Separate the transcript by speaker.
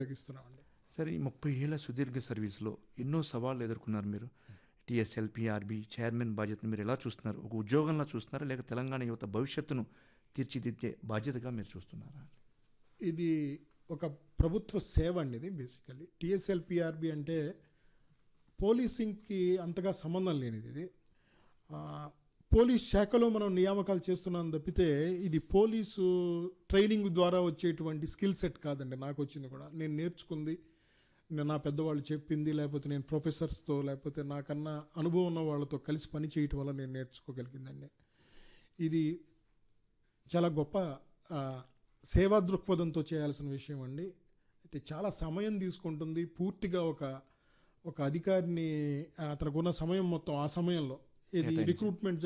Speaker 1: ఉపయోగిస్తున్నామండి
Speaker 2: సరే ఈ ముప్పై ఏళ్ల సుదీర్ఘ సర్వీస్లో ఎన్నో సవాళ్ళు ఎదుర్కొన్నారు మీరు టీఎస్ఎల్ పిఆర్బి చైర్మన్ బాధ్యతను మీరు ఎలా చూస్తున్నారు ఒక ఉద్యోగంలో చూస్తున్నారా లేక తెలంగాణ యువత భవిష్యత్తును తీర్చిదిద్దే బాధ్యతగా మీరు చూస్తున్నారా
Speaker 1: ఇది ఒక ప్రభుత్వ సేవ అండి ఇది బేసికల్లీ టిఎస్ఎల్ పిఆర్బి అంటే పోలీసింగ్కి అంతగా సంబంధం లేనిది ఇది ఆ, పోలీస్ శాఖలో మనం నియామకాలు చేస్తున్నాం తప్పితే ఇది పోలీసు ట్రైనింగ్ ద్వారా వచ్చేటువంటి స్కిల్ సెట్ కాదండి నాకు వచ్చింది కూడా నేను నేర్చుకుంది నేను నా పెద్దవాళ్ళు చెప్పింది లేకపోతే నేను ప్రొఫెసర్స్తో లేకపోతే నాకన్నా అనుభవం ఉన్న వాళ్ళతో కలిసి పని చేయటం వల్ల నేను నేర్చుకోగలిగిందండి ఇది చాలా గొప్ప ఆ, సేవా దృక్పథంతో చేయాల్సిన విషయం అండి అయితే చాలా సమయం తీసుకుంటుంది పూర్తిగా ఒక ఒక అధికారిని అతనికి ఉన్న సమయం మొత్తం ఆ సమయంలో ఇది
Speaker 2: కేటాయించి.
Speaker 1: రిక్రూట్మెంట్